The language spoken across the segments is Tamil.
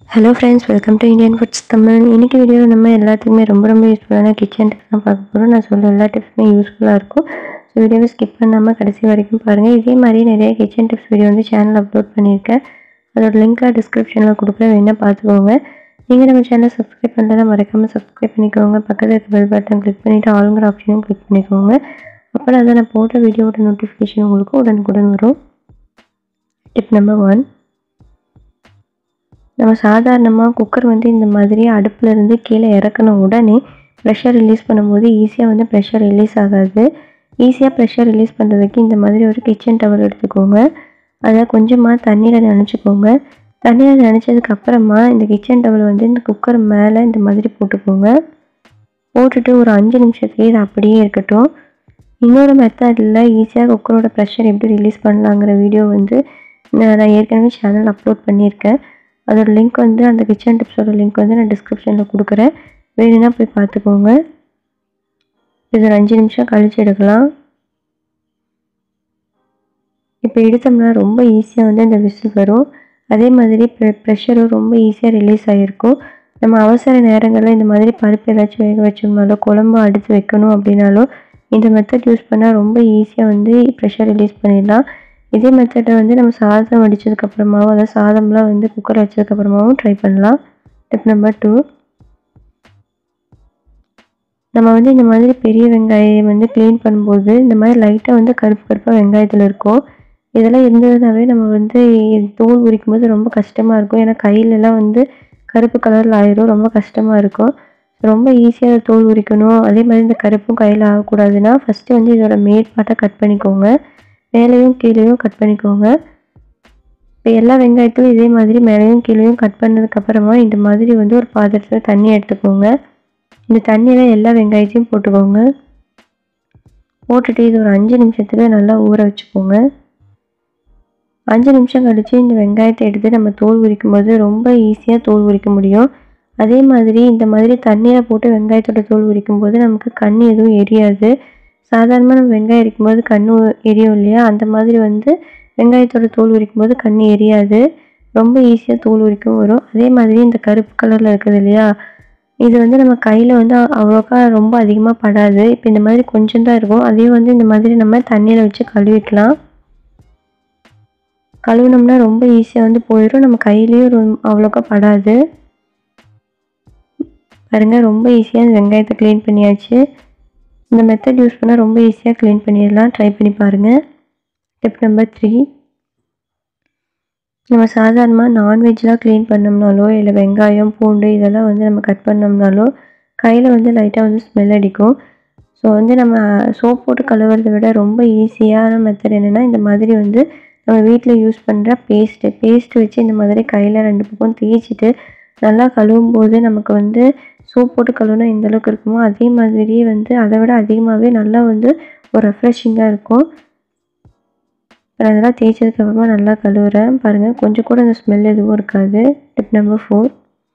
hello friends welcome to Indian foods Tamil இன்னைக்கு வீடியோவில் நம்ம எல்லாத்துக்குமே ரொம்ப ரொம்ப யூஸ்ஃபுல்லான கிச்சன் டிப்ஸ் தான் பார்க்க போகிறோம் நான் சொல்ல எல்லா டிப்ஸுமே யூஸ்ஃபுல்லாக இருக்கும் ஸோ வீடியோவை ஸ்கிப் பண்ணாமல் கடைசி வரைக்கும் பாருங்கள் இதே மாதிரி நிறைய கிச்சன் டிப்ஸ் வீடியோ வந்து சேனல் அப்லோட் பண்ணியிருக்கேன் அதோட லிங்க்லாம் டிஸ்கிரிப்ஷனில் கொடுக்குறேன் வேணா பார்த்துக்கோங்க நீங்கள் நம்ம சேனலை சப்ஸ்கிரைப் பண்ணலன்னா மறக்காமல் சப்ஸ்கிரைப் பண்ணிக்கோங்க பக்கத்தில் இருக்க பெல் பட்டன் கிளிக் பண்ணிவிட்டு ஆளுங்கிற ஆப்ஷனும் கிளிக் பண்ணிக்கோங்க அப்போ தான் நான் போட்ட வீடியோவோட நோட்டிஃபிகேஷன் உங்களுக்கு உடனுக்குடன் வரும் டிப் நம்பர் ஒன் நம்ம சாதாரணமாக குக்கர் வந்து இந்த மாதிரி அடுப்பில் இருந்து கீழே இறக்குன உடனே ப்ரெஷர் ரிலீஸ் பண்ணும்போது ஈஸியாக வந்து ப்ரெஷர் ரிலீஸ் ஆகாது ஈஸியாக ப்ரெஷர் ரிலீஸ் பண்ணுறதுக்கு இந்த மாதிரி ஒரு கிச்சன் டவல் எடுத்துக்கோங்க அதை கொஞ்சமாக தண்ணியில் நினச்சிக்கோங்க தண்ணியில் நினச்சதுக்கு அப்புறமா இந்த கிச்சன் டவல் வந்து இந்த குக்கர் மேலே இந்த மாதிரி போட்டுக்கோங்க போட்டுட்டு ஒரு அஞ்சு நிமிஷத்துக்கு இது அப்படியே இருக்கட்டும் இன்னொரு மெத்தடில் ஈஸியாக குக்கரோட ப்ரெஷர் எப்படி ரிலீஸ் பண்ணலாங்கிற வீடியோ வந்து நான் நான் ஏற்கனவே சேனல் அப்லோட் பண்ணியிருக்கேன் அதோட லிங்க் வந்து அந்த கிச்சன் டிப்ஸோட லிங்க் வந்து நான் டிஸ்கிரிப்ஷனில் கொடுக்குறேன் வேணும்னா போய் பார்த்துக்கோங்க இது ஒரு அஞ்சு நிமிஷம் கழிச்சு எடுக்கலாம் இப்போ எடுத்தோம்னா ரொம்ப ஈஸியாக வந்து இந்த விசில் வரும் அதே மாதிரி ப்ரெ ப்ரெஷரும் ரொம்ப ஈஸியாக ரிலீஸ் ஆகிருக்கும் நம்ம அவசர நேரங்களில் இந்த மாதிரி பருப்பு ஏதாச்சும் வேக வச்சோம்னாலோ குழம்பு அடுத்து வைக்கணும் அப்படின்னாலோ இந்த மெத்தட் யூஸ் பண்ணால் ரொம்ப ஈஸியாக வந்து ப்ரெஷர் ரிலீஸ் பண்ணிடலாம் இதே மெத்தடை வந்து நம்ம சாதம் வடித்ததுக்கப்புறமாவும் அதாவது சாதம்லாம் வந்து குக்கர் வச்சதுக்கப்புறமாவும் ட்ரை பண்ணலாம் டிப் நம்பர் டூ நம்ம வந்து இந்த மாதிரி பெரிய வெங்காயம் வந்து க்ளீன் பண்ணும்போது இந்த மாதிரி லைட்டாக வந்து கருப்பு கருப்பாக வெங்காயத்தில் இருக்கும் இதெல்லாம் இருந்ததுனாவே நம்ம வந்து தோல் உரிக்கும் போது ரொம்ப கஷ்டமாக இருக்கும் ஏன்னா கையிலலாம் வந்து கருப்பு கலரில் ஆயிரும் ரொம்ப கஷ்டமாக இருக்கும் ரொம்ப ஈஸியாக தோல் உரிக்கணும் அதே மாதிரி இந்த கருப்பும் கையில் ஆகக்கூடாதுன்னா ஃபஸ்ட்டு வந்து இதோட மேற்பாட்டை கட் பண்ணிக்கோங்க மேலேயும் கீழேயும் கட் பண்ணிக்கோங்க இப்போ எல்லா வெங்காயத்திலும் இதே மாதிரி மேலேயும் கீழேயும் கட் பண்ணதுக்கப்புறமா இந்த மாதிரி வந்து ஒரு பாத்திரத்தில் தண்ணி எடுத்துக்கோங்க இந்த தண்ணியில் எல்லா வெங்காயத்தையும் போட்டுக்கோங்க போட்டுட்டு இது ஒரு அஞ்சு நிமிஷத்துக்கு நல்லா ஊற வச்சுக்கோங்க அஞ்சு நிமிஷம் கழித்து இந்த வெங்காயத்தை எடுத்து நம்ம தோல் உரிக்கும் போது ரொம்ப ஈஸியாக தோல் உரிக்க முடியும் அதே மாதிரி இந்த மாதிரி தண்ணியில் போட்டு வெங்காயத்தோட தோல் உரிக்கும் போது நமக்கு கண் எதுவும் எரியாது சாதாரணமாக நம்ம வெங்காயம் எரிக்கும்போது கண் எரியும் இல்லையா அந்த மாதிரி வந்து வெங்காயத்தோட தோல் உரிக்கும் போது கண் எரியாது ரொம்ப ஈஸியாக தோல் உரிக்கும் வரும் அதே மாதிரி இந்த கருப்பு கலரில் இருக்குது இல்லையா இது வந்து நம்ம கையில் வந்து அவ்வளோக்கா ரொம்ப அதிகமாக படாது இப்போ இந்த மாதிரி கொஞ்சம் தான் இருக்கும் அதையும் வந்து இந்த மாதிரி நம்ம தண்ணியில் வச்சு கழுவிக்கலாம் கழுவினோம்னா ரொம்ப ஈஸியாக வந்து போயிடும் நம்ம கையிலையும் ரொம் அவ்வளோக்கா படாது பாருங்கள் ரொம்ப ஈஸியாக இந்த வெங்காயத்தை க்ளீன் பண்ணியாச்சு இந்த மெத்தட் யூஸ் பண்ணால் ரொம்ப ஈஸியாக க்ளீன் பண்ணிடலாம் ட்ரை பண்ணி பாருங்கள் டிப் நம்பர் த்ரீ நம்ம சாதாரணமாக நான்வெஜ்லாம் க்ளீன் பண்ணோம்னாலோ இல்லை வெங்காயம் பூண்டு இதெல்லாம் வந்து நம்ம கட் பண்ணோம்னாலோ கையில் வந்து லைட்டாக வந்து ஸ்மெல் அடிக்கும் ஸோ வந்து நம்ம சோப் போட்டு கழுவுறதை விட ரொம்ப ஈஸியான மெத்தட் என்னென்னா இந்த மாதிரி வந்து நம்ம வீட்டில் யூஸ் பண்ணுற பேஸ்ட்டு பேஸ்ட் வச்சு இந்த மாதிரி கையில் ரெண்டு பக்கம் தேய்ச்சிட்டு நல்லா கழுவும் போது நமக்கு வந்து சோப் போட்டு கழுவுனா எந்த அளவுக்கு இருக்குமோ அதே மாதிரியே வந்து அதை விட அதிகமாகவே நல்லா வந்து ஒரு ரெஃப்ரெஷிங்காக இருக்கும் அப்புறம் அதெல்லாம் தேய்ச்சதுக்கப்புறமா நல்லா கழுவுறேன் பாருங்கள் கொஞ்சம் கூட அந்த ஸ்மெல் எதுவும் இருக்காது டிப் நம்பர் ஃபோர்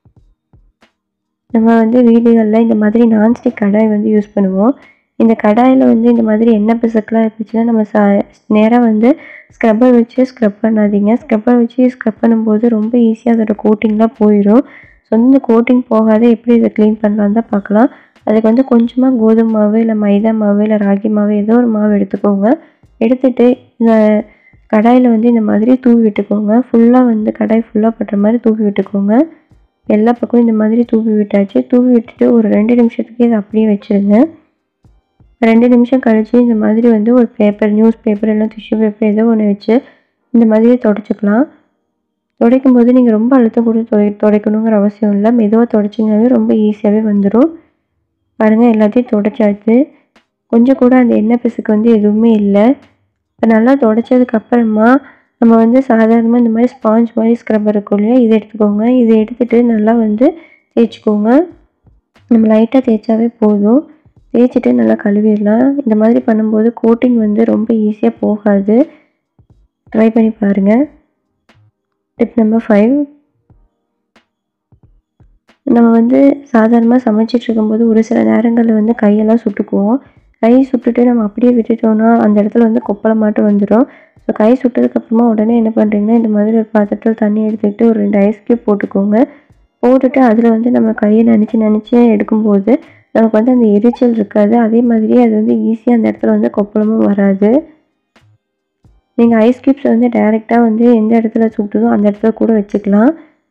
நம்ம வந்து வீடுகளில் இந்த மாதிரி நான்ஸ்டிக் கடாய் வந்து யூஸ் பண்ணுவோம் இந்த கடாயில் வந்து இந்த மாதிரி எண்ணெய் பிசக்கெலாம் இருந்துச்சுன்னா நம்ம சா நேராக வந்து ஸ்க்ரப்பர் வச்சு ஸ்க்ரப் பண்ணாதீங்க ஸ்க்ரப்பர் வச்சு ஸ்க்ரப் பண்ணும்போது ரொம்ப ஈஸியாக அதோட கோட்டிங்லாம் போயிடும் ஸோ இந்த கோட்டிங் போகாத எப்படி இதை க்ளீன் பண்ணலான்னு தான் பார்க்கலாம் அதுக்கு வந்து கொஞ்சமாக கோதுமை மாவு இல்லை மைதா மாவு இல்லை ராகி மாவு ஏதோ ஒரு மாவு எடுத்துக்கோங்க எடுத்துகிட்டு இந்த கடாயில் வந்து இந்த மாதிரி தூவி விட்டுக்கோங்க ஃபுல்லாக வந்து கடாய் ஃபுல்லாக பட்டுற மாதிரி தூவி விட்டுக்கோங்க எல்லா பக்கமும் இந்த மாதிரி தூவி விட்டாச்சு தூவி விட்டுட்டு ஒரு ரெண்டு நிமிஷத்துக்கு இதை அப்படியே வச்சுருங்க ரெண்டு நிமிஷம் கழித்து இந்த மாதிரி வந்து ஒரு பேப்பர் நியூஸ் பேப்பர் இல்லை டிஷ்யூ பேப்பர் ஏதோ ஒன்று வச்சு இந்த மாதிரி தொடச்சிக்கலாம் துடைக்கும் போது நீங்கள் ரொம்ப அழுத்தம் கொடுத்து துடை துடைக்கணுங்கிற அவசியம் இல்லை மெதுவாக துடைச்சிங்கனாவே ரொம்ப ஈஸியாகவே வந்துடும் பாருங்கள் எல்லாத்தையும் துடைச்சாச்சு கொஞ்சம் கூட அந்த எண்ணெய் பிசுக்கு வந்து எதுவுமே இல்லை இப்போ நல்லா துடைச்சதுக்கு அப்புறமா நம்ம வந்து சாதாரணமாக இந்த மாதிரி ஸ்பாஞ்ச் மாதிரி ஸ்க்ரப்பர் இருக்கும் இல்லையா இதை எடுத்துக்கோங்க இதை எடுத்துகிட்டு நல்லா வந்து தேய்ச்சிக்கோங்க நம்ம லைட்டாக தேய்ச்சாவே போதும் தேய்ச்சிட்டு நல்லா கழுவிடலாம் இந்த மாதிரி பண்ணும்போது கோட்டிங் வந்து ரொம்ப ஈஸியாக போகாது ட்ரை பண்ணி பாருங்கள் டிப் நம்பர் ஃபைவ் நம்ம வந்து சாதாரணமாக சமைச்சிட்டு இருக்கும்போது ஒரு சில நேரங்களில் வந்து கையெல்லாம் சுட்டுக்குவோம் கை சுட்டுட்டு நம்ம அப்படியே விட்டுட்டோம்னா அந்த இடத்துல வந்து கொப்பளமாட்டம் வந்துடும் ஸோ கை சுட்டதுக்கப்புறமா உடனே என்ன பண்ணுறீங்கன்னா இந்த மாதிரி ஒரு பாத்திரத்தில் தண்ணி எடுத்துக்கிட்டு ஒரு ரெண்டு ஐஸ் க்யூப் போட்டுக்கோங்க போட்டுட்டு அதில் வந்து நம்ம கையை நனைச்சி நனைச்சி எடுக்கும்போது நமக்கு வந்து அந்த எரிச்சல் இருக்காது அதே மாதிரி அது வந்து ஈஸியாக அந்த இடத்துல வந்து கொப்பளமும் வராது நீங்கள் ஐஸ் கியூப்ஸை வந்து டைரெக்டாக வந்து எந்த இடத்துல சுட்டுதோ அந்த இடத்துல கூட வச்சுக்கலாம்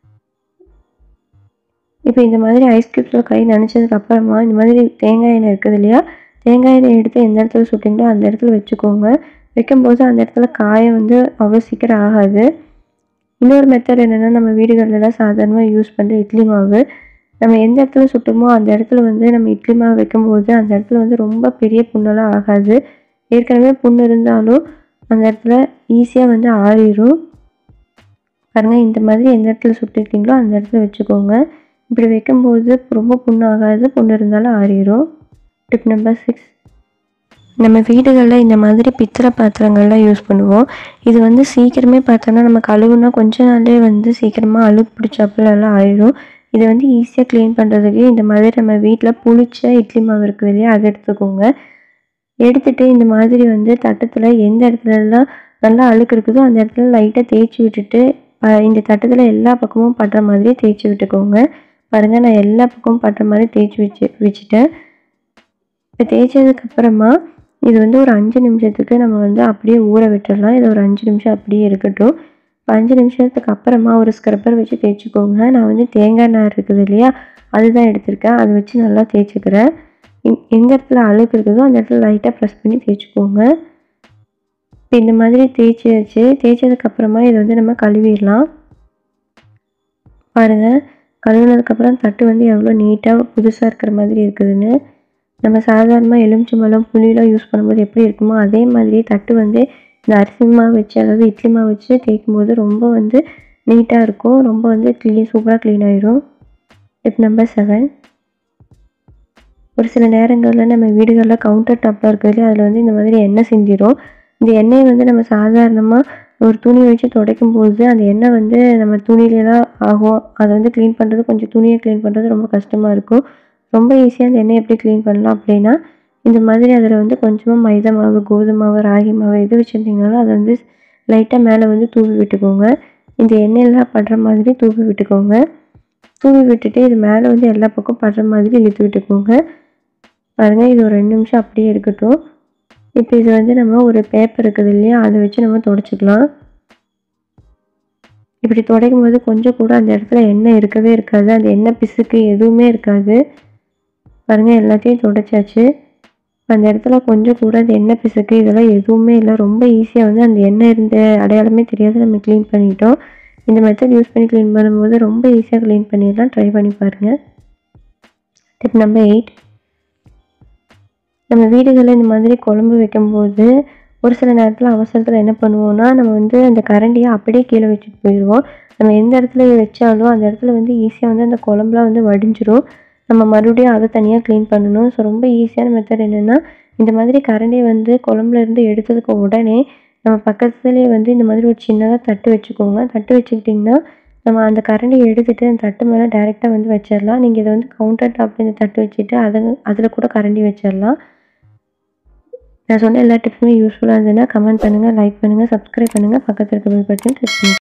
இப்போ இந்த மாதிரி ஐஸ் கியூப்ஸில் கை நனைச்சதுக்கு அப்புறமா இந்த மாதிரி தேங்காய் எண்ணெய் இருக்குது இல்லையா தேங்காய் எண்ணெய் எடுத்து எந்த இடத்துல சுட்டிங்களோ அந்த இடத்துல வச்சுக்கோங்க வைக்கும்போது அந்த இடத்துல காயம் வந்து அவ்வளோ சீக்கிரம் ஆகாது இன்னொரு மெத்தட் என்னென்னா நம்ம வீடுகள்லாம் சாதாரணமாக யூஸ் பண்ணுற இட்லி மாவு நம்ம எந்த இடத்துல சுட்டோமோ அந்த இடத்துல வந்து நம்ம இட்லி மாவு வைக்கும்போது அந்த இடத்துல வந்து ரொம்ப பெரிய புண்ணெல்லாம் ஆகாது ஏற்கனவே புண்ணு இருந்தாலும் அந்த இடத்துல ஈஸியாக வந்து ஆறிடும் பாருங்கள் இந்த மாதிரி எந்த இடத்துல சுட்டுருக்கீங்களோ அந்த இடத்துல வச்சுக்கோங்க இப்படி வைக்கும்போது ரொம்ப புண்ணு ஆகாது புண்ணு இருந்தாலும் ஆறிடும் டிப் நம்பர் சிக்ஸ் நம்ம வீடுகளில் இந்த மாதிரி பித்தளை பாத்திரங்கள்லாம் யூஸ் பண்ணுவோம் இது வந்து சீக்கிரமே பார்த்தோன்னா நம்ம கழுவுனா கொஞ்ச நாள்லேயே வந்து சீக்கிரமாக அழுக்கு பிடிச்சாப்புலலாம் ஆயிடும் இதை வந்து ஈஸியாக க்ளீன் பண்ணுறதுக்கு இந்த மாதிரி நம்ம வீட்டில் புளிச்ச இட்லி மாவு இருக்குது இல்லையா அதை எடுத்துக்கோங்க எடுத்துட்டு இந்த மாதிரி வந்து தட்டத்தில் எந்த இடத்துலலாம் நல்லா அழுக்கு இருக்குதோ அந்த இடத்துல லைட்டாக தேய்ச்சி விட்டுட்டு அஹ், இந்த தட்டத்தில் எல்லா பக்கமும் படுற மாதிரி தேய்ச்சி விட்டுக்கோங்க பாருங்கள் நான் எல்லா பக்கமும் படுற மாதிரி தேய்ச்சி வச்சு வச்சுட்டேன் இப்போ தேய்ச்சதுக்கப்புறமா இது வந்து ஒரு அஞ்சு நிமிஷத்துக்கு நம்ம வந்து அப்படியே ஊற விட்டுடலாம் இது ஒரு அஞ்சு நிமிஷம் அப்படியே இருக்கட்டும் இப்போ அஞ்சு நிமிஷத்துக்கு அப்புறமா ஒரு ஸ்க்ரப்பர் வச்சு தேய்ச்சிக்கோங்க நான் வந்து தேங்காய் நார் இருக்குது இல்லையா அதுதான் எடுத்திருக்கேன் அதை வச்சு நல்லா தேய்ச்சிக்கிறேன் எங்- எந்த இடத்துல அழுக்கு இருக்குதோ அந்த இடத்துல லைட்டாக ப்ரெஸ் பண்ணி தேய்ச்சிக்கோங்க இப்போ இந்த மாதிரி தேய்ச்சி வச்சு தேய்ச்சதுக்கப்புறமா இதை வந்து நம்ம கழுவிடலாம் பாருங்கள் கழுவுனதுக்கப்புறம் தட்டு வந்து எவ்வளோ நீட்டாக புதுசாக இருக்கிற மாதிரி இருக்குதுன்னு நம்ம சாதாரணமாக எலுமிச்சம்பழம் புளியெலாம் யூஸ் பண்ணும்போது எப்படி இருக்குமோ அதே மாதிரி தட்டு வந்து இந்த அரிசி மாவு வச்சு அதாவது இட்லி மாவு வச்சு தேய்க்கும் போது ரொம்ப வந்து நீட்டாக இருக்கும் ரொம்ப வந்து க்ளீன் சூப்பராக க்ளீன் ஆயிரும் டிப் நம்பர் செவன் ஒரு சில நேரங்களில் நம்ம வீடுகளில் கவுண்டர் டாப்பில் இருக்கிறதுல அதில் வந்து இந்த மாதிரி எண்ணெய் சிந்திரும் இந்த எண்ணெயை வந்து நம்ம சாதாரணமாக ஒரு துணி வச்சு துடைக்கும் போது அந்த எண்ணெய் வந்து நம்ம துணியிலலாம் ஆகும் அதை வந்து க்ளீன் பண்ணுறது கொஞ்சம் துணியை க்ளீன் பண்ணுறது ரொம்ப கஷ்டமாக இருக்கும் ரொம்ப ஈஸியாக அந்த எண்ணெயை எப்படி க்ளீன் பண்ணலாம் அப்படின்னா இந்த மாதிரி அதில் வந்து கொஞ்சமாக மைதா மாவு கோதுமை மாவு ராகி மாவு எது வச்சுருந்தீங்கனாலும் அதை வந்து லைட்டாக மேலே வந்து தூவி விட்டுக்கோங்க இந்த எண்ணெயெல்லாம் படுற மாதிரி தூவி விட்டுக்கோங்க தூவி விட்டுட்டு இது மேலே வந்து எல்லா பக்கம் படுற மாதிரி இழுத்து விட்டுக்கோங்க பாருங்கள் இது ஒரு ரெண்டு நிமிஷம் அப்படியே இருக்கட்டும் இப்போ இது வந்து நம்ம ஒரு பேப்பர் இருக்குது இல்லையா அதை வச்சு நம்ம தொடச்சிக்கலாம் இப்படி துடைக்கும் போது கொஞ்சம் கூட அந்த இடத்துல எண்ணெய் இருக்கவே இருக்காது அந்த எண்ணெய் பிசுக்கு எதுவுமே இருக்காது பாருங்கள் எல்லாத்தையும் துடைச்சாச்சு அந்த இடத்துல கொஞ்சம் கூட அந்த எண்ணெய் பிசுக்கு இதெல்லாம் எதுவுமே இல்லை ரொம்ப ஈஸியாக வந்து அந்த எண்ணெய் இருந்த அடையாளமே தெரியாத நம்ம க்ளீன் பண்ணிட்டோம் இந்த மெத்தட் யூஸ் பண்ணி க்ளீன் பண்ணும்போது ரொம்ப ஈஸியாக க்ளீன் பண்ணிடலாம் ட்ரை பண்ணி பாருங்கள் டிப் நம்பர் எயிட் நம்ம வீடுகளில் இந்த மாதிரி குழம்பு வைக்கும்போது ஒரு சில நேரத்தில் அவசரத்தில் என்ன பண்ணுவோம்னா நம்ம வந்து அந்த கரண்டியை அப்படியே கீழே வச்சுட்டு போயிடுவோம் நம்ம எந்த இடத்துல வச்சாலும் அந்த இடத்துல வந்து ஈஸியாக வந்து அந்த குழம்புலாம் வந்து வடிஞ்சிரும் நம்ம மறுபடியும் அதை தனியாக க்ளீன் பண்ணணும் ஸோ ரொம்ப ஈஸியான மெத்தட் என்னென்னா இந்த மாதிரி கரண்டியை வந்து குழம்புல இருந்து எடுத்ததுக்கு உடனே நம்ம பக்கத்துலேயே வந்து இந்த மாதிரி ஒரு சின்னதாக தட்டு வச்சுக்கோங்க தட்டு வச்சுக்கிட்டிங்கன்னா நம்ம அந்த கரண்டியை எடுத்துகிட்டு அந்த தட்டு மேலே டேரெக்டாக வந்து வச்சிடலாம் நீங்கள் இதை வந்து கவுண்டர் டாப்பில் இந்த தட்டு வச்சுட்டு அதை அதில் கூட கரண்டி வச்சிடலாம் நான் சொன்ன எல்லா டிப்ஸுமே யூஸ்ஃபுல்லாக இருந்ததுன்னா கமெண்ட் பண்ணுங்கள் லைக் பண்ணுங்கள் சப்ஸ்கிரைப் பண்ணுங்கள் பக்கத்தில் இருக்க பெல் பட்டன் கிளிக் பண்ணுங்கள்